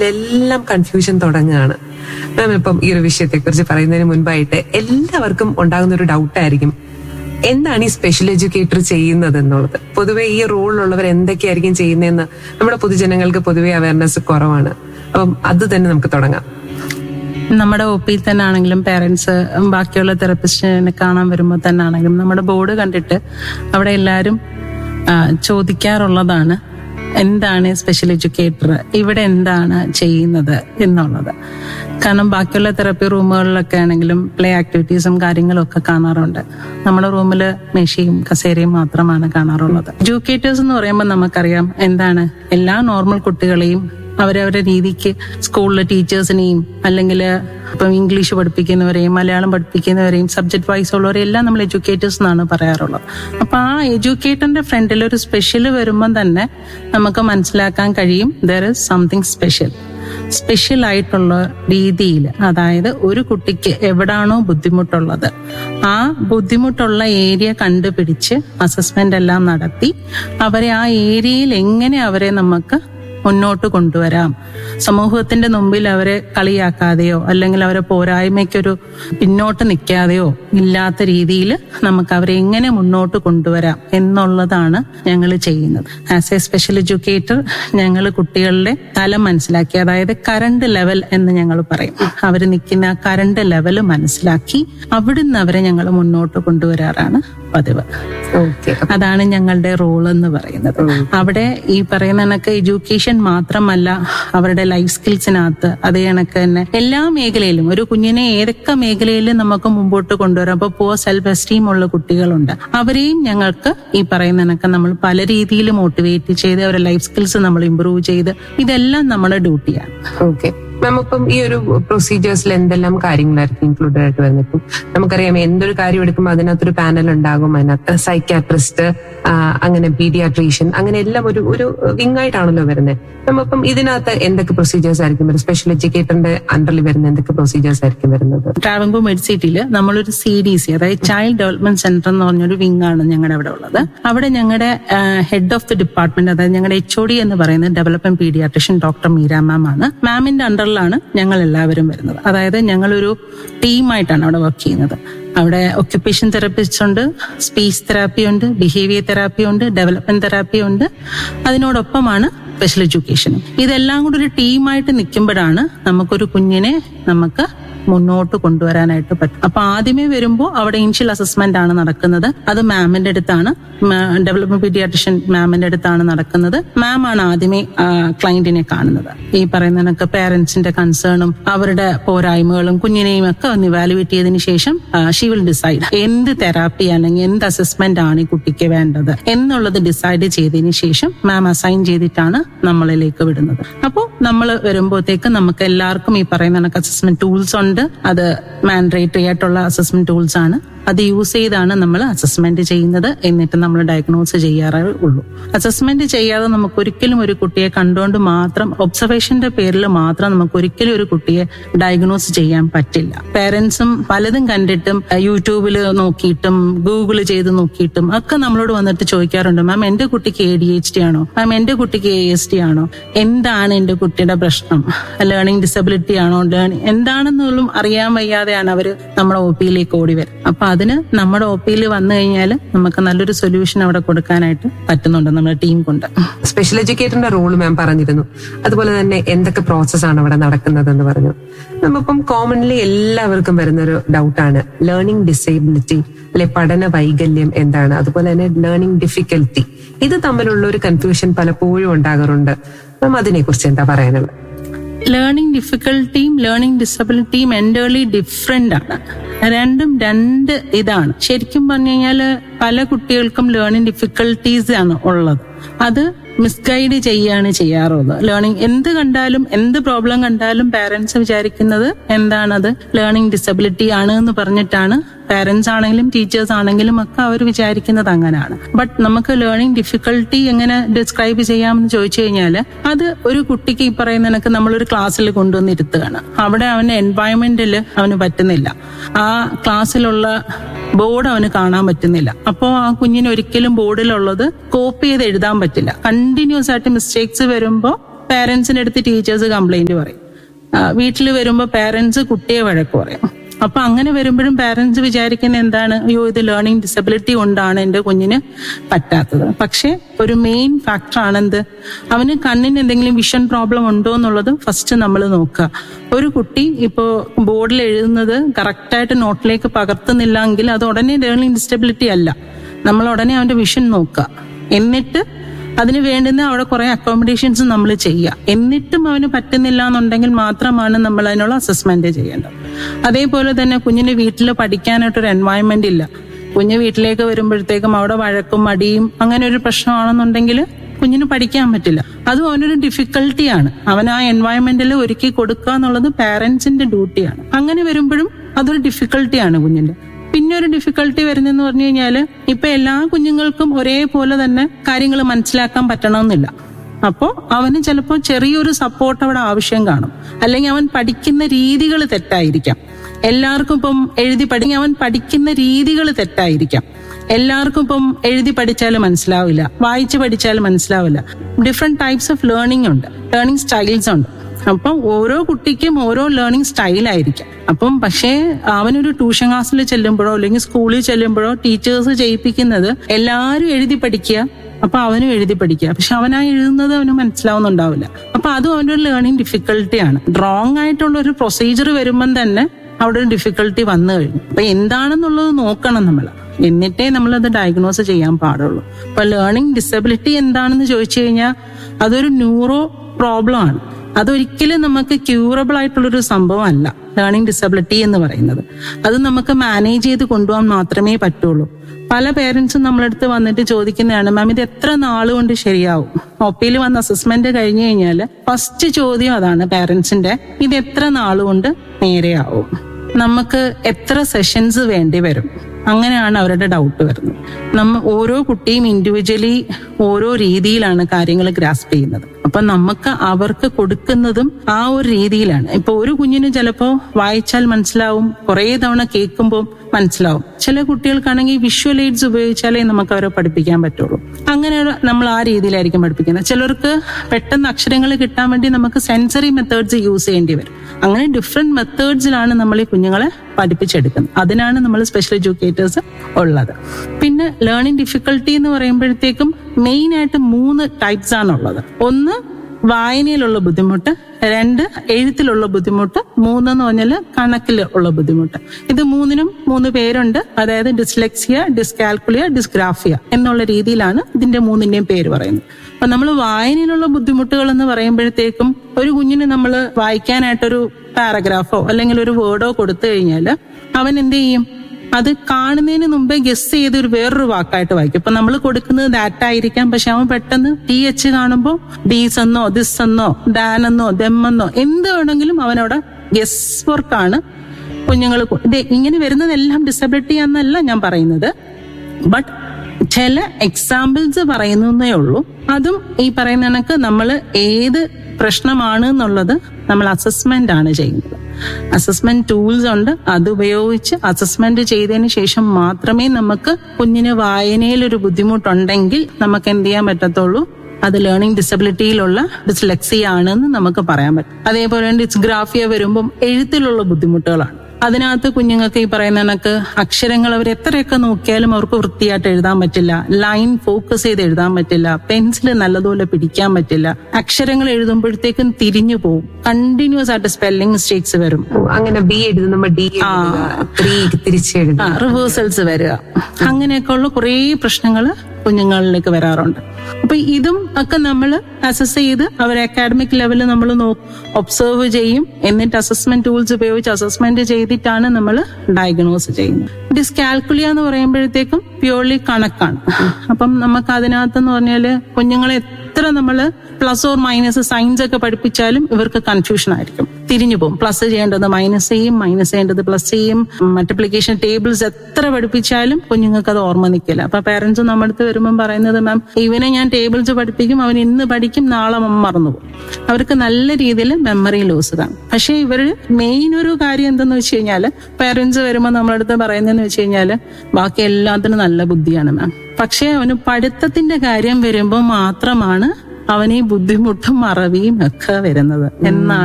ഇതിലെല്ലാം കൺഫ്യൂഷൻ തുടങ്ങുകയാണ് മാം ഇപ്പം ഈ ഒരു വിഷയത്തെ കുറിച്ച് പറയുന്നതിന് മുൻപായിട്ട് എല്ലാവർക്കും ഉണ്ടാകുന്ന ഒരു ഡൗട്ട് ആയിരിക്കും എന്താണ് ഈ സ്പെഷ്യൽ എഡ്യൂക്കേറ്റർ ചെയ്യുന്നത് എന്നുള്ളത് പൊതുവെ ഈ റോളിലുള്ളവർ എന്തൊക്കെയായിരിക്കും ചെയ്യുന്നതെന്ന് നമ്മുടെ പൊതുജനങ്ങൾക്ക് പൊതുവെ അവയർനെസ് കുറവാണ് അപ്പം അത് തന്നെ നമുക്ക് തുടങ്ങാം നമ്മുടെ ഒ പിയിൽ തന്നെ ആണെങ്കിലും പേരൻസ് ബാക്കിയുള്ള തെറപ്പിസ്റ്റിനെ കാണാൻ വരുമ്പോൾ തന്നെ ആണെങ്കിലും നമ്മുടെ ബോർഡ് കണ്ടിട്ട് അവിടെ എല്ലാവരും ആ, ചോദിക്കാറുള്ളതാണ് എന്താണ് സ്പെഷ്യൽ എഡ്യൂക്കേറ്റർ ഇവിടെ എന്താണ് ചെയ്യുന്നത് എന്നുള്ളത് കാരണം ബാക്കിയുള്ള തെറപ്പി റൂമുകളിലൊക്കെ ആണെങ്കിലും പ്ലേ ആക്ടിവിറ്റീസും കാര്യങ്ങളും ഒക്കെ കാണാറുണ്ട് നമ്മുടെ റൂമിൽ മേശയും കസേരയും മാത്രമാണ് കാണാറുള്ളത് എഡ്യൂക്കേറ്റേഴ്സ് എന്ന് പറയുമ്പോൾ നമുക്കറിയാം എന്താണ് എല്ലാ നോർമൽ കുട്ടികളെയും അവരവരുടെ രീതിക്ക് സ്കൂളിലെ ടീച്ചേഴ്സിനെയും അല്ലെങ്കിൽ ഇപ്പം ഇംഗ്ലീഷ് പഠിപ്പിക്കുന്നവരെയും മലയാളം പഠിപ്പിക്കുന്നവരെയും സബ്ജക്ട് വൈസ് ഉള്ളവരെയും എല്ലാം നമ്മൾ എഡ്യൂക്കേറ്റേഴ്സ് എന്നാണ് പറയാറുള്ളത് അപ്പൊ ആ എഡ്യൂക്കേറ്ററിന്റെ ഫ്രണ്ടിൽ ഒരു സ്പെഷ്യൽ വരുമ്പം തന്നെ നമുക്ക് മനസ്സിലാക്കാൻ കഴിയും there is something special special ആയിട്ടുള്ള രീതിയിൽ അതായത് ഒരു കുട്ടിക്ക് എവിടാണോ ബുദ്ധിമുട്ടുള്ളത് ആ ബുദ്ധിമുട്ടുള്ള ഏരിയ കണ്ടുപിടിച്ച് അസസ്മെന്റ് എല്ലാം നടത്തി അവരെ ആ ഏരിയയിൽ എങ്ങനെ അവരെ നമുക്ക് മുന്നോട്ട് കൊണ്ടുവരാം സമൂഹത്തിന്റെ മുമ്പിൽ അവരെ കളിയാക്കാതെയോ അല്ലെങ്കിൽ അവരെ പോരായ്മയ്ക്കൊരു പിന്നോട്ട് നിൽക്കാതെയോ ഇല്ലാത്ത രീതിയിൽ നമുക്ക് അവരെ എങ്ങനെ മുന്നോട്ട് കൊണ്ടുവരാം എന്നുള്ളതാണ് ഞങ്ങൾ ചെയ്യുന്നത് ആസ് എ സ്പെഷ്യൽ എഡ്യൂക്കേറ്റർ ഞങ്ങൾ കുട്ടികളുടെ തലം മനസ്സിലാക്കി അതായത് കറണ്ട് ലെവൽ എന്ന് ഞങ്ങൾ പറയും അവർ നിൽക്കുന്ന ആ കറണ്ട് ലെവൽ മനസ്സിലാക്കി അവിടുന്ന് അവരെ ഞങ്ങൾ മുന്നോട്ട് കൊണ്ടുവരാറാണ് പതിവ് ഓക്കെ അതാണ് ഞങ്ങളുടെ റോൾ എന്ന് പറയുന്നത് അവിടെ ഈ പറയുന്ന കണക്ക് എഡ്യൂക്കേഷൻ മാത്രമല്ല അവരുടെ ലൈഫ് സ്കിൽസിനകത്ത് അതേ കണക്ക് തന്നെ എല്ലാ മേഖലയിലും ഒരു കുഞ്ഞിനെ ഏതൊക്കെ മേഖലയിലും നമുക്ക് മുമ്പോട്ട് കൊണ്ടുവരാം അപ്പൊ പോ സെൽഫ് എസ്റ്റീം ഉള്ള കുട്ടികളുണ്ട് അവരെയും ഞങ്ങൾക്ക് ഈ പറയുന്ന കണക്ക് നമ്മൾ പല രീതിയിൽ മോട്ടിവേറ്റ് ചെയ്ത് അവരുടെ ലൈഫ് സ്കിൽസ് നമ്മൾ ഇമ്പ്രൂവ് ചെയ്ത് ഇതെല്ലാം നമ്മുടെ ഡ്യൂട്ടിയാണ് ഓക്കെ മാം ഇപ്പം ഈ ഒരു പ്രൊസീജിയേഴ്സിൽ എന്തെല്ലാം കാര്യങ്ങളായിരിക്കും ഇൻക്ലൂഡഡ് ആയിട്ട് വരുന്നത് ഇപ്പം നമുക്കറിയാം എന്തൊരു കാര്യം എടുക്കുമ്പോൾ അതിനകത്തൊരു പാനൽ ഉണ്ടാകും അതിനകത്ത് സൈക്കാട്രിസ്റ്റ് അങ്ങനെ പീഡിയാട്രീഷ്യൻ അങ്ങനെ എല്ലാം ഒരു ഒരു വിങ് ആയിട്ടാണല്ലോ വരുന്നത് നമ്മപ്പം ഇതിനകത്ത് എന്തൊക്കെ പ്രൊസീജിയേഴ്സ് ആയിരിക്കും വരുന്നത് സ്പെഷ്യൽ എഡ്യൂക്കേറ്ററിന്റെ അണ്ടറിൽ വരുന്ന എന്തൊക്കെ പ്രൊസീജിയേഴ്സ് ആയിരിക്കും വരുന്നത് ട്രാവൻകൂർ മെഡിസിറ്റിയിൽ നമ്മളൊരു സി ഡി സി അതായത് ചൈൽഡ് ഡെവലപ്മെന്റ് സെന്റർ എന്ന് പറഞ്ഞൊരു വിങ് ആണ് ഞങ്ങളുടെ അവിടെ ഉള്ളത് അവിടെ ഞങ്ങളുടെ ഹെഡ് ഓഫ് ദി ഡിപ്പാർട്ട്മെന്റ് അതായത് ഞങ്ങളുടെ എച്ച് ഒ ഡി എന്ന് പറയുന്നത് development paediatrician doctor Meera ma'am ആണ് മാമിന്റെ അണ്ടറിലാണ് ഞങ്ങൾ എല്ലാവരും വരുന്നത് അതായത് ഞങ്ങളൊരു ടീമായിട്ടാണ് അവിടെ വർക്ക് ചെയ്യുന്നത് അവിടെ ഒക്യുപ്പേഷൻ തെറാപ്പിസ്റ്റ് ഉണ്ട് സ്പീച്ച് തെറാപ്പി ഉണ്ട് ബിഹേവിയർ തെറാപ്പി ഉണ്ട് ഡെവലപ്മെന്റ് തെറാപ്പി ഉണ്ട് അതിനോടൊപ്പമാണ് സ്പെഷ്യൽ എഡ്യൂക്കേഷൻ ഇതെല്ലാം കൂടി ഒരു ടീമായിട്ട് നിൽക്കുമ്പോഴാണ് നമുക്കൊരു കുഞ്ഞിനെ നമുക്ക് മുന്നോട്ട് കൊണ്ടുവരാനായിട്ട് പറ്റും അപ്പൊ ആദ്യമേ വരുമ്പോൾ അവിടെ ഇനിഷ്യൽ അസസ്മെന്റ് ആണ് നടക്കുന്നത് അത് മാമിന്റെ അടുത്താണ് ഡെവലപ്മെന്റ് പീഡിയാട്രിഷ്യൻ മാമിന്റെ അടുത്താണ് നടക്കുന്നത് മാം ആണ് ആദ്യമേ ക്ലയന്റിനെ കാണുന്നത് ഈ പറയുന്നതിനൊക്കെ പേരൻസിന്റെ കൺസേണും അവരുടെ പോരായ്മകളും കുഞ്ഞിനെയും ഒക്കെ ഒന്ന് ഇവാലുവേറ്റ് ചെയ്തതിനു ശേഷം ഷീ വിൽ ഡിസൈഡ് എന്ത് തെറാപ്പി അല്ലെങ്കിൽ എന്ത് അസസ്മെന്റ് ആണ് ഈ കുട്ടിക്ക് വേണ്ടത് എന്നുള്ളത് ഡിസൈഡ് ചെയ്തതിന് ശേഷം മാം അസൈൻ ചെയ്തിട്ടാണ് നമ്മളിലേക്ക് വിടുന്നത് അപ്പോൾ നമ്മൾ വരുമ്പോഴത്തേക്ക് നമുക്ക് എല്ലാവർക്കും ഈ പറയുന്ന കണക്ക് അസസ്മെന്റ് ടൂൾസ് ഉണ്ട് അത് മാൻഡേറ്ററി ആയിട്ടുള്ള അസസ്മെന്റ് ടൂൾസ് ആണ് അത് യൂസ് ചെയ്താണ് നമ്മൾ അസസ്മെന്റ് ചെയ്യുന്നത് എന്നിട്ട് നമ്മൾ ഡയഗ്നോസ് ചെയ്യാറേ ഉള്ളൂ അസസ്മെന്റ് ചെയ്യാതെ നമുക്ക് ഒരിക്കലും ഒരു കുട്ടിയെ കണ്ടുകൊണ്ട് മാത്രം ഒബ്സർവേഷന്റെ പേരിൽ മാത്രം നമുക്ക് ഒരിക്കലും ഒരു കുട്ടിയെ ഡയഗ്നോസ് ചെയ്യാൻ പറ്റില്ല പേരൻസും പലതും കണ്ടിട്ടും യൂട്യൂബിൽ നോക്കിയിട്ടും ഗൂഗിൾ ചെയ്ത് നോക്കിയിട്ടും ഒക്കെ നമ്മളോട് വന്നിട്ട് ചോദിക്കാറുണ്ട് മാം എന്റെ കുട്ടിക്ക് എ ഡി എച്ച് ഡി ആണോ മാം എന്റെ കുട്ടിക്ക് എ എസ് ഡി ആണോ എന്താണ് എന്റെ കുട്ടിയുടെ പ്രശ്നം ലേണിംഗ് ഡിസബിലിറ്റി ആണോ ലേണിംഗ് എന്താണെന്നൊന്നും അറിയാൻ വയ്യാതെയാണ് അവര് നമ്മുടെ ഒ പിയിലേക്ക് ഓടി വരും അപ്പൊ അതിന് നമ്മുടെ ഒ പിയിൽ വന്നു കഴിഞ്ഞാൽ നമുക്ക് നല്ലൊരു സൊല്യൂഷൻ അവിടെ കൊടുക്കാനായിട്ട് പറ്റുന്നുണ്ട് നമ്മുടെ ടീം കൊണ്ട് സ്പെഷ്യൽ എഡ്യൂക്കേറ്ററിന്റെ റോൾ മാം പറഞ്ഞിരുന്നു അതുപോലെ തന്നെ എന്തൊക്കെ പ്രോസസ്സാണ് അവിടെ നടക്കുന്നതെന്ന് പറഞ്ഞു നമ്മിപ്പം കോമൺലി എല്ലാവർക്കും വരുന്ന ഒരു ഡൗട്ടാണ് ലേണിംഗ് ഡിസേബിലിറ്റി അല്ലെ പഠന വൈകല്യം എന്താണ് അതുപോലെ തന്നെ ലേണിംഗ് ഡിഫിക്കൽറ്റി ഇത് തമ്മിലുള്ള ഒരു കൺഫ്യൂഷൻ പലപ്പോഴും ഉണ്ടാകാറുണ്ട് മാം അതിനെ കുറിച്ച് എന്താ പറയാനുള്ളത് ലേണിംഗ് ഡിഫിക്കൽട്ടിയും ലേണിംഗ് ഡിസബിലിറ്റിയും എൻ്റേർലി ഡിഫറെന്റ് ആണ് രണ്ടും രണ്ട് ഇതാണ് ശരിക്കും പറഞ്ഞു കഴിഞ്ഞാൽ പല കുട്ടികൾക്കും ലേണിംഗ് ഡിഫിക്കൽട്ടീസ് ആണ് ഉള്ളത് അത് മിസ്ഗൈഡ് ചെയ്യാണ് ചെയ്യാറുള്ളത് ലേണിംഗ് എന്ത് കണ്ടാലും എന്ത് പ്രോബ്ലം കണ്ടാലും പാരന്റ്സ് വിചാരിക്കുന്നത് എന്താണത് ലേണിംഗ് ഡിസബിലിറ്റി ആണ് എന്ന് പറഞ്ഞിട്ടാണ് പാരന്റ്സ് ആണെങ്കിലും ടീച്ചേഴ്സ് ആണെങ്കിലും ഒക്കെ അവർ വിചാരിക്കുന്നത് അങ്ങനെയാണ് ബട്ട് നമുക്ക് ലേണിംഗ് ഡിഫിക്കൽട്ടി എങ്ങനെ ഡിസ്ക്രൈബ് ചെയ്യാമെന്ന് ചോദിച്ചു കഴിഞ്ഞാൽ അത് ഒരു കുട്ടിക്ക് ഈ പറയുന്ന കണക്ക് നമ്മളൊരു ക്ലാസ്സിൽ കൊണ്ടുവന്നിരുത്തുകയാണ് അവിടെ അവന്റെ എൻവയൺമെന്റിൽ അവന് പറ്റുന്നില്ല ആ ക്ലാസ്സിലുള്ള ബോർഡ് അവന് കാണാൻ പറ്റുന്നില്ല അപ്പോൾ ആ കുഞ്ഞിന് ഒരിക്കലും ബോർഡിലുള്ളത് കോപ്പി ചെയ്ത് എഴുതാൻ പറ്റില്ല കണ്ടിന്യൂസ് ആയിട്ട് മിസ്റ്റേക്സ് വരുമ്പോൾ പേരൻസിന്റെ അടുത്ത് ടീച്ചേഴ്സ് കംപ്ലൈന്റ് പറയും വീട്ടിൽ വരുമ്പോൾ പേരൻസ് കുട്ടിയെ വഴക്ക് പറയും അപ്പൊ അങ്ങനെ വരുമ്പോഴും പാരന്റ്സ് വിചാരിക്കുന്ന എന്താണ് അയ്യോ ഇത് ലേണിംഗ് ഡിസബിലിറ്റി കൊണ്ടാണ് എന്റെ കുഞ്ഞിന് പറ്റാത്തത് പക്ഷെ ഒരു മെയിൻ ഫാക്ടർ ആണെന്ത് അവന് കണ്ണിന് എന്തെങ്കിലും വിഷൻ പ്രോബ്ലം ഉണ്ടോ എന്നുള്ളത് ഫസ്റ്റ് നമ്മൾ നോക്കുക ഒരു കുട്ടി ഇപ്പോ ബോർഡിൽ എഴുതുന്നത് കറക്റ്റായിട്ട് നോട്ടിലേക്ക് പകർത്തുന്നില്ല എങ്കിൽ അത് ഉടനെ ലേണിംഗ് ഡിസബിലിറ്റി അല്ല നമ്മൾ ഉടനെ അവന്റെ വിഷൻ നോക്കുക എന്നിട്ട് അതിന് വേണ്ടുന്ന അവിടെ കുറെ അക്കോമഡേഷൻസ് നമ്മൾ ചെയ്യുക എന്നിട്ടും അവന് പറ്റുന്നില്ല എന്നുണ്ടെങ്കിൽ മാത്രമാണ് നമ്മൾ അതിനുള്ള അസസ്മെന്റ് ചെയ്യേണ്ടത് അതേപോലെ തന്നെ കുഞ്ഞിന് വീട്ടിൽ പഠിക്കാനായിട്ടൊരു എൻവയൺമെന്റ് ഇല്ല കുഞ്ഞ് വീട്ടിലേക്ക് വരുമ്പോഴത്തേക്കും അവിടെ വഴക്കും മടിയും അങ്ങനെ ഒരു പ്രശ്നമാണെന്നുണ്ടെങ്കിൽ കുഞ്ഞിന് പഠിക്കാൻ പറ്റില്ല അതും അവനൊരു ഡിഫിക്കൽട്ടിയാണ് അവൻ ആ എൻവയൺമെന്റിൽ ഒരുക്കി കൊടുക്കുക എന്നുള്ളത് പാരന്റ്സിന്റെ ഡ്യൂട്ടിയാണ് അങ്ങനെ വരുമ്പോഴും അതൊരു ഡിഫിക്കൽട്ടിയാണ് കുഞ്ഞിന്റെ പിന്നെ ഒരു ഡിഫിക്കൽട്ടി വരുന്നതെന്ന് പറഞ്ഞു കഴിഞ്ഞാല് ഇപ്പൊ എല്ലാ കുഞ്ഞുങ്ങൾക്കും ഒരേപോലെ തന്നെ കാര്യങ്ങൾ മനസ്സിലാക്കാൻ പറ്റണമെന്നില്ല അപ്പോ അവന് ചിലപ്പോൾ ചെറിയൊരു സപ്പോർട്ട് അവിടെ ആവശ്യം കാണും അല്ലെങ്കിൽ അവൻ പഠിക്കുന്ന രീതികൾ തെറ്റായിരിക്കാം എല്ലാവർക്കും ഇപ്പം എഴുതി പഠി അവൻ പഠിക്കുന്ന രീതികൾ തെറ്റായിരിക്കാം എല്ലാവർക്കും ഇപ്പം എഴുതി പഠിച്ചാൽ മനസ്സിലാവില്ല വായിച്ച് പഠിച്ചാൽ മനസ്സിലാവില്ല ഡിഫറെന്റ് ടൈപ്സ് ഓഫ് ലേണിംഗ് ഉണ്ട് ലേണിംഗ് സ്റ്റൈൽസ് ഉണ്ട് അപ്പം ഓരോ കുട്ടിക്കും ഓരോ ലേണിംഗ് സ്റ്റൈലായിരിക്കാം അപ്പം പക്ഷേ അവനൊരു ട്യൂഷൻ ക്ലാസ്സിൽ ചെല്ലുമ്പോഴോ അല്ലെങ്കിൽ സ്കൂളിൽ ചെല്ലുമ്പോഴോ ടീച്ചേഴ്സ് ചെയ്യിപ്പിക്കുന്നത് എല്ലാവരും എഴുതി പഠിക്കുക അപ്പൊ അവനും എഴുതി പഠിക്കുക പക്ഷെ അവനാ എഴുതുന്നത് അവന് മനസ്സിലാവുന്നുണ്ടാവില്ല അപ്പൊ അതും അവൻ്റെ ഒരു ലേണിംഗ് ഡിഫിക്കൽട്ടിയാണ് റോങ് ആയിട്ടുള്ള ഒരു പ്രൊസീജിയർ വരുമ്പം തന്നെ അവിടെ ഒരു ഡിഫിക്കൽട്ടി വന്നു കഴിഞ്ഞു അപ്പൊ എന്താണെന്നുള്ളത് നോക്കണം നമ്മൾ എന്നിട്ടേ നമ്മളത് ഡയഗ്നോസ് ചെയ്യാൻ പാടുള്ളൂ അപ്പൊ ലേണിംഗ് ഡിസബിലിറ്റി എന്താണെന്ന് ചോദിച്ചു കഴിഞ്ഞാൽ അതൊരു ന്യൂറോ പ്രോബ്ലം ആണ് അതൊരിക്കലും നമുക്ക് ക്യൂറബിൾ ആയിട്ടുള്ളൊരു സംഭവം അല്ല ലേണിംഗ് ഡിസബിലിറ്റി എന്ന് പറയുന്നത് അത് നമുക്ക് മാനേജ് ചെയ്ത് കൊണ്ടുപോകാൻ മാത്രമേ പറ്റുള്ളൂ പല പേരൻസും നമ്മളടുത്ത് വന്നിട്ട് ചോദിക്കുന്നതാണ് മാം ഇത് എത്ര നാളുകൊണ്ട് ശരിയാവും ഒപ്പിയിൽ വന്ന അസസ്മെന്റ് കഴിഞ്ഞു കഴിഞ്ഞാൽ ഫസ്റ്റ് ചോദ്യം അതാണ് പേരൻസിന്റെ ഇത് എത്ര നാളുകൊണ്ട് നേരെയാവും നമുക്ക് എത്ര സെഷൻസ് വേണ്ടി വരും അങ്ങനെയാണ് അവരുടെ ഡൗട്ട് വരുന്നത് നമ്മ ഓരോ കുട്ടിയും ഇൻഡിവിജ്വലി ഓരോ രീതിയിലാണ് കാര്യങ്ങൾ ഗ്രാസ്പ് ചെയ്യുന്നത് അപ്പൊ നമുക്ക് അവർക്ക് കൊടുക്കുന്നതും ആ ഒരു രീതിയിലാണ് ഇപ്പൊ ഒരു കുഞ്ഞിന് ചിലപ്പോ വായിച്ചാൽ മനസ്സിലാവും കുറെ തവണ കേൾക്കുമ്പോൾ മനസ്സിലാവും ചില കുട്ടികൾക്കാണെങ്കിൽ വിഷ്വൽ എയ്ഡ്സ് ഉപയോഗിച്ചാലേ നമുക്ക് അവരെ പഠിപ്പിക്കാൻ പറ്റുള്ളൂ അങ്ങനെ നമ്മൾ ആ രീതിയിലായിരിക്കും പഠിപ്പിക്കുന്നത് ചിലർക്ക് പെട്ടെന്ന് അക്ഷരങ്ങൾ കിട്ടാൻ വേണ്ടി നമുക്ക് സെൻസറി മെത്തേഡ്സ് യൂസ് ചെയ്യേണ്ടി വരും അങ്ങനെ ഡിഫറെന്റ് മെത്തേഡ്സിലാണ് നമ്മൾ ഈ കുഞ്ഞുങ്ങളെ പഠിപ്പിച്ചെടുക്കുന്നത് അതിനാണ് നമ്മൾ സ്പെഷ്യൽ എഡ്യൂക്കേറ്റേഴ്സ് ഉള്ളത് പിന്നെ ലേണിംഗ് ഡിഫിക്കൽട്ടി എന്ന് പറയുമ്പോഴത്തേക്കും മെയിൻ ആയിട്ട് മൂന്ന് ടൈപ്സ് ആണുള്ളത് ഒന്ന് വായനയിലുള്ള ബുദ്ധിമുട്ട് രണ്ട് എഴുത്തിലുള്ള ബുദ്ധിമുട്ട് മൂന്നെന്ന് പറഞ്ഞാൽ കണക്കിൽ ഉള്ള ബുദ്ധിമുട്ട് ഇത് മൂന്നിനും മൂന്ന് പേരുണ്ട് അതായത് ഡിസ്ലെക്സിയ ഡിസ്കാൽക്കുലിയ ഡിസ്ഗ്രാഫിയ എന്നുള്ള രീതിയിലാണ് ഇതിന്റെ മൂന്നിന്റെയും പേര് പറയുന്നത് അപ്പൊ നമ്മൾ വായനയിലുള്ള ബുദ്ധിമുട്ടുകൾ എന്ന് പറയുമ്പോഴത്തേക്കും ഒരു കുഞ്ഞിന് നമ്മൾ വായിക്കാനായിട്ടൊരു പാരഗ്രാഫോ അല്ലെങ്കിൽ ഒരു വേർഡോ കൊടുത്തു കഴിഞ്ഞാൽ അവൻ എന്ത് ചെയ്യും അത് കാണുന്നതിന് മുമ്പേ ഗസ് ചെയ്ത് ഒരു വേറൊരു വാക്കായിട്ട് വായിക്കും ഇപ്പൊ നമ്മൾ കൊടുക്കുന്നത് ദാറ്റ് ആയിരിക്കാം പക്ഷെ അവൻ പെട്ടെന്ന് ടി എച്ച് കാണുമ്പോൾ ഡീസ് എന്നോ ദിസ് എന്നോ ഡാൻ എന്നോ ദം എന്നോ എന്ത് വേണമെങ്കിലും അവനവിടെ ഗസ് വർക്കാണ് കുഞ്ഞുങ്ങൾ ഇത് ഇങ്ങനെ വരുന്നതെല്ലാം ഡിസബിലിറ്റി എന്നല്ല ഞാൻ പറയുന്നത് ബട്ട് ചില എക്സാമ്പിൾസ് പറയുന്നേ ഉള്ളൂ അതും ഈ പറയുന്ന കണക്ക് നമ്മൾ ഏത് പ്രശ്നമാണ് എന്നുള്ളത് നമ്മൾ അസസ്മെന്റ് ആണ് ചെയ്യുന്നത് അസസ്മെന്റ് ടൂൾസ് ഉണ്ട് അത് ഉപയോഗിച്ച് അസസ്മെന്റ് ചെയ്തതിന് ശേഷം മാത്രമേ നമുക്ക് കുഞ്ഞിന് വായനയിൽ ഒരു ബുദ്ധിമുട്ടുണ്ടെങ്കിൽ നമുക്ക് എന്ത് ചെയ്യാൻ പറ്റത്തുള്ളൂ അത് ലേണിംഗ് ഡിസബിലിറ്റിയിലുള്ള ഡിസ്ലെക്സി ആണെന്ന് നമുക്ക് പറയാൻ പറ്റും അതേപോലെ ഡിസ്ഗ്രാഫിയ വരുമ്പം എഴുത്തിലുള്ള ബുദ്ധിമുട്ടുകളാണ് അതിനകത്ത് കുഞ്ഞുങ്ങൾക്ക് ഈ പറയുന്ന കണക്ക് അക്ഷരങ്ങൾ അവർ എത്രയൊക്കെ നോക്കിയാലും അവർക്ക് വൃത്തിയായിട്ട് എഴുതാൻ പറ്റില്ല ലൈൻ ഫോക്കസ് ചെയ്ത് എഴുതാൻ പറ്റില്ല പെൻസിൽ നല്ലതുപോലെ പിടിക്കാൻ പറ്റില്ല അക്ഷരങ്ങൾ എഴുതുമ്പോഴത്തേക്കും തിരിഞ്ഞു പോകും കണ്ടിന്യൂസ് ആയിട്ട് സ്പെല്ലിംഗ് മിസ്റ്റേക്സ് വരും അങ്ങനെ ബി എഴുതുമ്പോ ഡി ത്രീ തിരിച്ചെഴുതുക റിവേഴ്സൽസ് വരിക അങ്ങനെയൊക്കെ ഉള്ള കുറേ പ്രശ്നങ്ങൾ കുഞ്ഞുങ്ങളിലേക്ക് വരാറുണ്ട് അപ്പൊ ഇതും ഒക്കെ നമ്മൾ അസസ് ചെയ്ത് അവർ അക്കാഡമിക് ലെവലിൽ നമ്മൾ ഒബ്സർവ് ചെയ്യും എന്നിട്ട് അസസ്മെന്റ് ടൂൾസ് ഉപയോഗിച്ച് അസസ്മെന്റ് ചെയ്തിട്ടാണ് നമ്മൾ ഡയഗ്നോസ് ചെയ്യുന്നത് ഡിസ്കാൽക്കുലിയ എന്ന് പറയുമ്പോഴത്തേക്കും പ്യൂർലി കണക്കാണ് അപ്പം നമുക്ക് അതിനകത്തെന്ന് പറഞ്ഞാല് കുഞ്ഞുങ്ങളെ എത്ര നമ്മൾ പ്ലസ് ഓർ മൈനസ് സയൻസ് ഒക്കെ പഠിപ്പിച്ചാലും ഇവർക്ക് കൺഫ്യൂഷൻ ആയിരിക്കും തിരിഞ്ഞു പോകും പ്ലസ് ചെയ്യേണ്ടത് മൈനസ് ചെയ്യും മൈനസ് ചെയ്യേണ്ടത് പ്ലസ് ചെയ്യും മൾട്ടിപ്ലിക്കേഷൻ ടേബിൾസ് എത്ര പഠിപ്പിച്ചാലും കുഞ്ഞുങ്ങൾക്ക് അത് ഓർമ്മ നിൽക്കില്ല അപ്പൊ പേരൻസ് നമ്മുടെ അടുത്ത് വരുമ്പോൾ പറയുന്നത് മാം ഇവനെ ഞാൻ ടേബിൾസ് പഠിപ്പിക്കും അവൻ ഇന്ന് പഠിക്കും നാളെ മറന്നുപോകും അവർക്ക് നല്ല രീതിയിൽ മെമ്മറി ലോസ് കാണും പക്ഷെ ഇവർ മെയിൻ ഒരു കാര്യം എന്തെന്ന് വെച്ച് കഴിഞ്ഞാൽ പേരൻസ് വരുമ്പോൾ നമ്മളടുത്ത് പറയുന്നതെന്ന് വെച്ച് കഴിഞ്ഞാൽ ബാക്കി എല്ലാത്തിനും നല്ല ബുദ്ധിയാണ് മാം പക്ഷെ അവന് പഠിത്തത്തിന്റെ കാര്യം വരുമ്പോൾ മാത്രമാണ് അവന് ഈ ബുദ്ധിമുട്ടും മറവിയും ഒക്കെ വരുന്നത് എന്നാണ്